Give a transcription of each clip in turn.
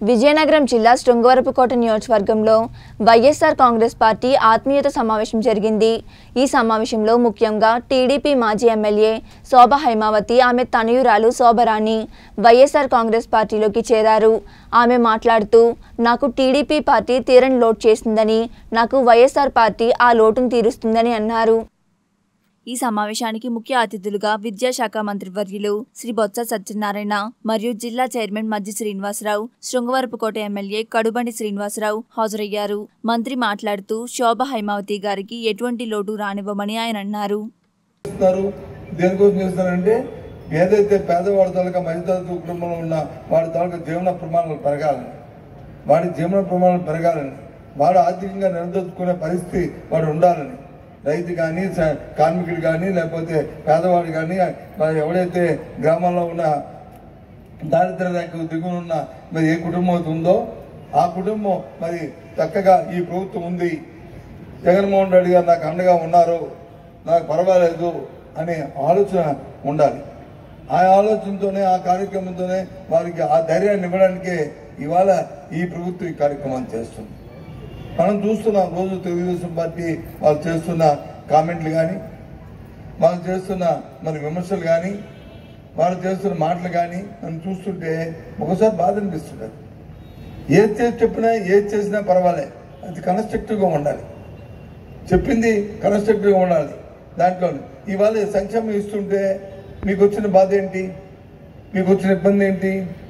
విజయనగరం జిల్లా శృంగవరపుకోట నియోజకవర్గంలో వైఎస్ఆర్ కాంగ్రెస్ పార్టీ ఆత్మీయత సమావేశం జరిగింది ఈ సమావేశంలో ముఖ్యంగా టీడీపీ మాజీ ఎమ్మెల్యే శోభ హైమావతి ఆమె తనయురాలు శోభరాణి వైఎస్ఆర్ కాంగ్రెస్ పార్టీలోకి చేరారు ఆమె మాట్లాడుతూ నాకు టీడీపీ పార్టీ తీరని లోటు చేసిందని నాకు వైఎస్ఆర్ పార్టీ ఆ లోటును తీరుస్తుందని అన్నారు ఈ సమావేశానికి ముఖ్య అతిథులుగా విద్యాశాఖ మంత్రి వర్యులు శ్రీ బొత్స సత్యనారాయణ మరియు జిల్లా చైర్మన్ మజ్జి శ్రీనివాసరావు శృంగవరపుకోట ఎమ్మెల్యే కడుబండి శ్రీనివాసరావు హాజరయ్యారు మంత్రి మాట్లాడుతూ శోభ హైమావతి గారికి ఎటువంటి లోటు రానివ్వమని ఆయన అన్నారు చేస్తున్నారు దేనికోసం చేస్తున్నారంటే ఏదైతే పేదవాడి తాలూకా మధ్యతరగతి కుటుంబంలో ఉన్న వాడి తాలూకా జీవన ప్రమాణాలు పెరగాలని వాడి జీవన ప్రమాణాలు పెరగాలని వాడు ఆర్థికంగా నిలదొక్కునే పరిస్థితి వాడు ఉండాలని రైతు కానీ స- కార్మికుడు కానీ లేకపోతే పేదవాడు కానీ మరి ఎవడైతే గ్రామాల్లో ఉన్న దారిద్ర్య రేఖ దిగున ఉన్న మరి ఏ కుటుంబం అయితే ఉందో ఆ కుటుంబం మరి చక్కగా ఈ ప్రభుత్వం ఉంది జగన్మోహన్ రెడ్డి గారు నాకు అండగా ఉన్నారు నాకు పర్వాలేదు అనే ఆలోచన ఉండాలి ఆ ఆలోచనతోనే ఆ కార్యక్రమంతోనే వారికి ఆ ధైర్యాన్ని ఇవ్వడానికే ఇవాళ ఈ ప్రభుత్వం ఈ కార్యక్రమాన్ని చేస్తుంది మనం చూస్తున్నాం రోజు తెలుగుదేశం పార్టీ వాళ్ళు చేస్తున్న కామెంట్లు కానీ వాళ్ళు చేస్తున్న మరి విమర్శలు కానీ వాళ్ళు చేస్తున్న మాటలు కానీ మనం చూస్తుంటే ఒకసారి బాధ అనిపిస్తుంటారు ఏది చేసి చెప్పినా ఏది చేసినా పర్వాలే అది కన్స్ట్రక్టివ్గా ఉండాలి చెప్పింది కన్స్ట్రక్టివ్గా ఉండాలి దాంట్లో ఇవాళ సంక్షేమం ఇస్తుంటే మీకు వచ్చిన బాధ ఏంటి మీకు వచ్చిన ఇబ్బంది ఏంటి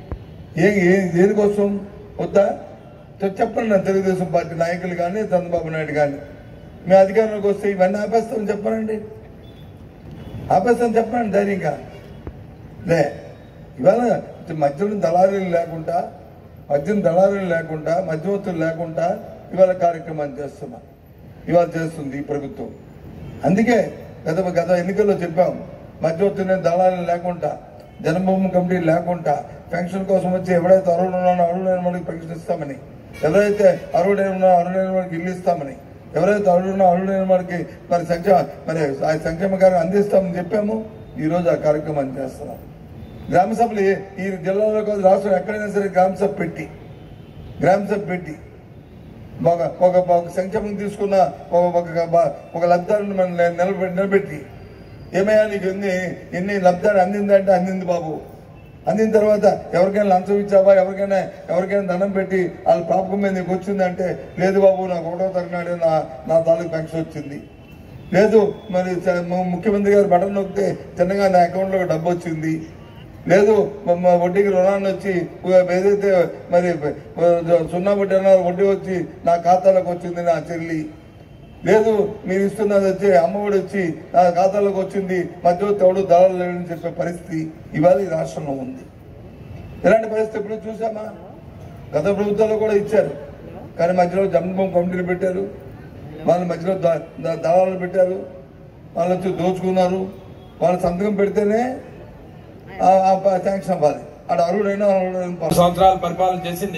ఏ ఏ- దేనికోసం వద్దా చె- చెప్పండి నా తెలుగుదేశం పార్టీ నాయకులు కానీ చంద్రబాబు నాయుడు కానీ మేము అధికారంలోకి వస్తే ఇవన్నీ ఆపేస్తామని చెప్పనండి ఆపేస్తామని చెప్పండి ధైర్యంగా లే ఇవాళ మధ్యలో దళారీలు లేకుండా మద్యం దళారీలు లేకుండా మధ్యవర్తులు లేకుండా ఇవాళ కార్యక్రమాన్ని చేస్తున్నాం ఇవాళ చేస్తుంది ఈ ప్రభుత్వం అందుకే గత గత ఎన్నికల్లో చెప్పాం మధ్యవర్తులు దళారీలు లేకుండా జన్మభూమి కమిటీ లేకుండా పెన్షన్ కోసం వచ్చి ఎవడైతే అర్హుడు ఉన్నాడో అర్హుడైన వాడికి పెన్షన్ ఇస్తామని ఎవరైతే అర్హుడైన ఉన్నాడో అర్హుడైన వాడికి ఇల్లు ఇస్తామని ఎవరైతే అర్హుడున్నా అర్హుడైన వాడికి మరి సంక్షేమ మరి ఆ సంక్షేమ కార్యం అందిస్తామని చెప్పాము ఈ రోజు ఆ కార్యక్రమాన్ని చేస్తున్నాం గ్రామ సభలు ఏ- ఈ జిల్లాలో కాదు రాష్ట్రం ఎక్కడైనా సరే గ్రామ సభ పెట్టి గ్రామ సభ పెట్టి ఒక ఒక ఒక సంక్షేమం తీసుకున్న ఒక ఒక బ- ఒక లబ్ధాన్ని మనం నిల- నిలబెట్టి నిలబెట్టి ఏమయ్యా నీకు ఎన్ని ఎన్ని లబ్ధాలు అందిందంటే అందింది బాబు అందిన తర్వాత ఎవరికైనా లంచం ఇచ్చావా ఎవరికైనా ఎవరికైనా దండం పెట్టి వాళ్ళ పాపకం మీద నీకు వచ్చిందంటే లేదు బాబు నాకు ఒకటో తరగతి నా నా తాలూకు పెన్షన్ వచ్చింది లేదు మరి చ- ము- ముఖ్యమంత్రి గారు బటన్ నొక్కితే చిన్నగా నా అకౌంట్లో డబ్బు వచ్చింది లేదు మ- మ- వడ్డీకి రుణాన్ని వచ్చి ఉ- ఏదైతే మరి ఉ- సున్నా వడ్డీ అన్నారో వడ్డీ వచ్చి నా ఖాతాలోకి వచ్చింది నా చెల్లి లేదు మీరు ఇస్తున్నది వచ్చి అమ్మఒడి వచ్చి నా ఖాతాలోకి వచ్చింది మధ్యవర్తి ఎవడు దళాలు లేడని చెప్పే పరిస్థితి ఇవాళ ఈ రాష్ట్రంలో ఉంది ఇలాంటి పరిస్థితి ఎప్పుడు చూసామా గత ప్రభుత్వాల్లో కూడా ఇచ్చారు కానీ మధ్యలో జన్మభూమి కమిటీలు పెట్టారు వాళ్ళ మధ్యలో ద- ద- దళాలు పెట్టారు వాళ్ళు వచ్చి దోచుకున్నారు వాళ్ళు సంతకం పెడితేనే ఆ- ఆ ప- శాంక్షన్ అవ్వాలి అటు అర్హుడైనా అర్హుడైన పర్వాలేదు. సంవత్సరాలు పరిపాలన చేసింది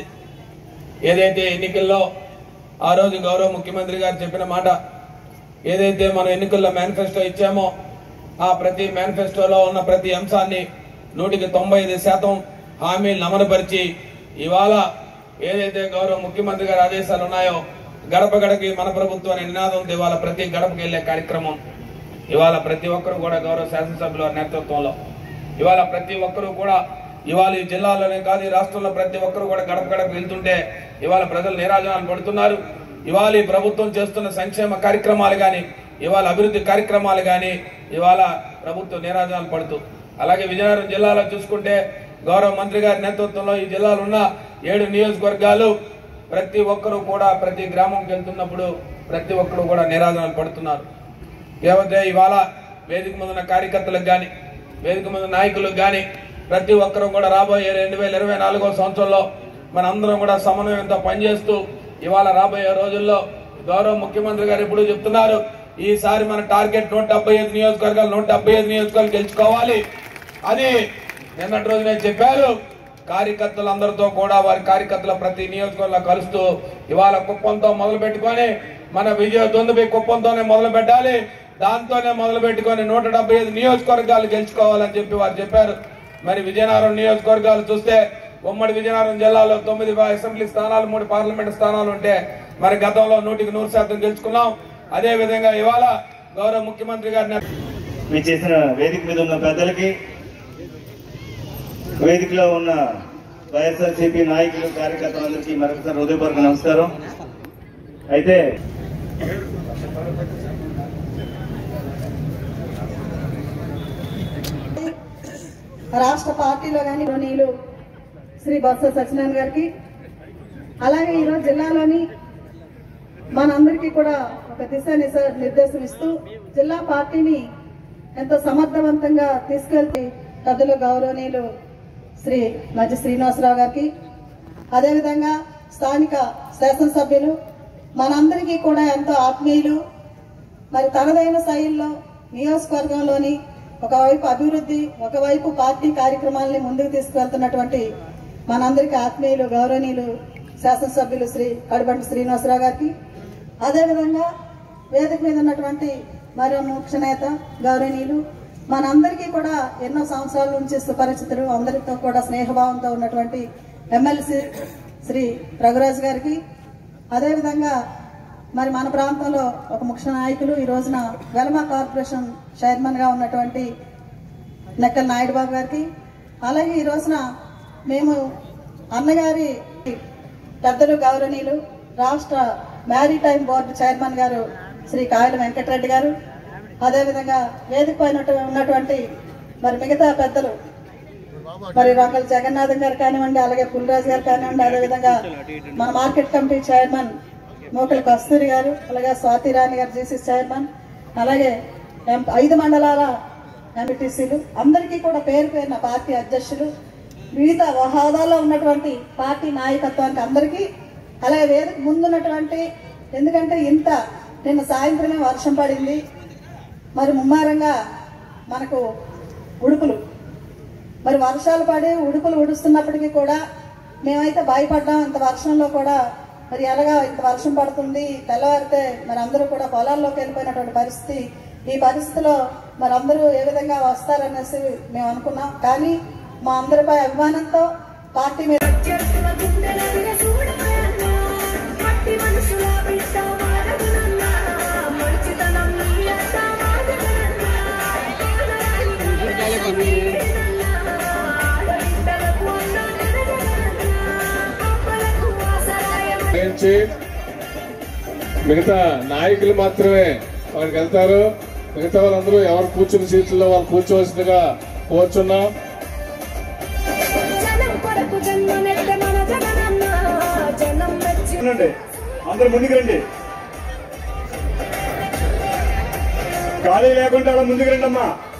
ఏదైతే ఎన్నికల్లో ఆ రోజు గౌరవ ముఖ్యమంత్రి గారు చెప్పిన మాట ఏదైతే మనం ఎన్నికల్లో మేనిఫెస్టో ఇచ్చామో ఆ ప్రతి మేనిఫెస్టోలో ఉన్న ప్రతి అంశాన్ని నూటికి తొంభై ఐదు శాతం హామీలు అమలుపరిచి ఇవాళ ఏదైతే గౌరవ ముఖ్యమంత్రి గారి ఆదేశాలు ఉన్నాయో గడప గడకి మన ప్రభుత్వం అనే నినాదంతో ఇవాళ ప్రతి గడపకి వెళ్లే కార్యక్రమం ఇవాళ ప్రతి ఒక్కరు కూడా గౌరవ శాసనసభ్యుల వారి నేతృత్వంలో ఇవాళ ప్రతి ఒక్కరూ కూడా ఇవాళ ఈ జిల్లాలోనే కాదు ఈ రాష్ట్రంలో ప్రతి ఒక్కరు కూడా గడప గడప వెళ్తుంటే ఇవాళ ప్రజలు నిరాజనాలు పడుతున్నారు ఇవాళ ఈ ప్రభుత్వం చేస్తున్న సంక్షేమ కార్యక్రమాలు గాని ఇవాళ అభివృద్ధి కార్యక్రమాలు గాని ఇవాళ ప్రభుత్వం నిరాజనాలు పడుతూ అలాగే విజయనగరం జిల్లాలో చూసుకుంటే గౌరవ మంత్రి గారి నేతృత్వంలో ఈ జిల్లాలో ఉన్న ఏడు నియోజకవర్గాలు ప్రతి ఒక్కరూ కూడా ప్రతి గ్రామంకి వెళ్తున్నప్పుడు ప్రతి ఒక్కరు కూడా నిరాజనాలు పడుతున్నారు ఏవైతే ఇవాళ వేదిక మీద ఉన్న కార్యకర్తలకు గాని వేదిక మీద ఉన్న నాయకులకు గాని ప్రతి ఒక్కరూ కూడా రాబోయే రెండు వేల ఇరవై నాలుగో సంవత్సరంలో మనందరం కూడా సమన్వయంతో పనిచేస్తూ ఇవాళ రాబోయే రోజుల్లో గౌరవ ముఖ్యమంత్రి గారు ఇప్పుడు చెప్తున్నారు ఈసారి మన టార్గెట్ నూట డెబ్బై ఐదు నియోజకవర్గాలు నూట డెబ్బై ఐదు నియోజకవర్గాలు గెలుచుకోవాలి అది నిన్నటి రోజునే చెప్పారు కార్యకర్తలందరితో కూడా వారి కార్యకర్తల ప్రతి నియోజకవర్గంలో కలుస్తూ ఇవాళ కుప్పంతో మొదలు పెట్టుకొని మన విజయ దొందుపై కుప్పంతోనే మొదలు పెట్టాలి దాంతోనే మొదలు పెట్టుకొని నూట డెబ్బై ఐదు నియోజకవర్గాలు గెలుచుకోవాలని చెప్పి వారు చెప్పారు మరి విజయనగరం నియోజకవర్గాలు చూస్తే ఉమ్మడి విజయనగరం జిల్లాలో తొమ్మిది అసెంబ్లీ స్థానాలు మూడు పార్లమెంట్ స్థానాలు ఉంటే మరి గతంలో నూటికి నూరు శాతం గెలుచుకున్నాం అదే విధంగా ఇవాళ గౌరవ ముఖ్యమంత్రి గారిని మీ చేసిన వేదిక మీద ఉన్న పెద్దలకి వేదికలో ఉన్న వైఎస్ఆర్సీపీ నాయకులు కార్యకర్తలందరికీ మరొకసారి హృదయపూర్వక నమస్కారం అయితే రాష్ట్ర పార్టీలో కానీ నీళ్ళు శ్రీ బొత్స సత్యనారాయణ గారికి అలాగే ఈరోజు జిల్లాలోని మనందరికీ కూడా ఒక దిశ నిస- నిర్దేశం ఇస్తూ జిల్లా పార్టీని ఎంతో సమర్థవంతంగా తీసుకెళ్తే పెద్దలు గౌరవనీయులు శ్రీ మధ్య శ్రీనివాసరావు గారికి అదేవిధంగా స్థానిక శాసనసభ్యులు మనందరికీ కూడా ఎంతో ఆత్మీయులు మరి తనదైన శైలిలో నియోజకవర్గంలోని ఒకవైపు అభివృద్ధి ఒకవైపు పార్టీ కార్యక్రమాలని ముందుకు తీసుకువెళ్తున్నటువంటి మనందరికీ ఆత్మీయులు గౌరవనీయులు శాసనసభ్యులు శ్రీ కడుబంటి శ్రీనివాసరావు గారికి అదేవిధంగా వేదిక మీద ఉన్నటువంటి మరో ముఖ్య నేత గౌరవనీయులు మనందరికీ కూడా ఎన్నో సంవత్సరాల నుంచి సుపరిచితులు అందరితో కూడా స్నేహభావంతో ఉన్నటువంటి ఎమ్మెల్సీ శ్రీ రఘురాజు గారికి అదేవిధంగా మరి మన ప్రాంతంలో ఒక ముఖ్య నాయకులు ఈ రోజున వెలమా కార్పొరేషన్ చైర్మన్ గా ఉన్నటువంటి నెక్కల నాయుడు బాబు గారికి అలాగే ఈ రోజున మేము అన్నగారి పెద్దలు గౌరవనీయులు రాష్ట్ర మ్యారిటైమ్ బోర్డు చైర్మన్ గారు శ్రీ కాయల వెంకటరెడ్డి గారు అదేవిధంగా వేదిక పైన ఉన్నటువంటి మరి మిగతా పెద్దలు మరి రంగల జగన్నాథం గారు కానివ్వండి అలాగే పుల్రాజు గారు కానివ్వండి అదేవిధంగా మన market committee chairman Mokali Kasturi గారు అలాగే స్వాతి రాణి గారు జీసీ చైర్మన్ అలాగే ఎం- ఐదు మండలాల ఎంపీటీసీలు అందరికీ కూడా పేరు పేరున పార్టీ అధ్యక్షులు వివిధ హోదాలో ఉన్నటువంటి పార్టీ నాయకత్వానికి అందరికీ అలాగే వేదిక ముందున్నటువంటి ఎందుకంటే ఇంత నిన్న సాయంత్రమే వర్షం పడింది మరి ముమ్మారంగా మనకు ఉడుపులు మరి వర్షాలు పడి ఉడుపులు ఉడుస్తున్నప్పటికీ కూడా మేమైతే భయపడ్డాం ఇంత వర్షంలో కూడా మరి ఎలాగా ఇంత వర్షం పడుతుంది తెల్లవారితే మరి అందరూ కూడా పొలాల్లోకి వెళ్ళిపోయినటువంటి పరిస్థితి ఈ పరిస్థితిలో మరి అందరూ ఏ విధంగా వస్తారనేసి మేము అనుకున్నాం కానీ మా అందరిపై అభిమానంతో పార్టీ మీద చేస్తున్న గుండెల చూడమన్నా మట్టి మనుషుల బిడ్డ మారదునన్నా మంచితనం నీ అంత మాదనన్నా ఆడబిడ్డలకు అన్న నిలదనన్నా అప్పలకు ఆసరాయం నుంచి మిగతా నాయకులు మాత్రమే వాడికి వెళ్తారు మిగతా వాళ్ళందరూ ఎవరు కూర్చున్న సీట్లలో వాళ్ళు కూర్చోవలసిందిగా కోరుచున్నాం జనం కొరకు జన్మనెత్తే మన జగనన్న జనం మెచ్చి రండి అందరూ ముందుకు రండి ఖాళీ లేకుండా అలా ముందుకు రండి అమ్మా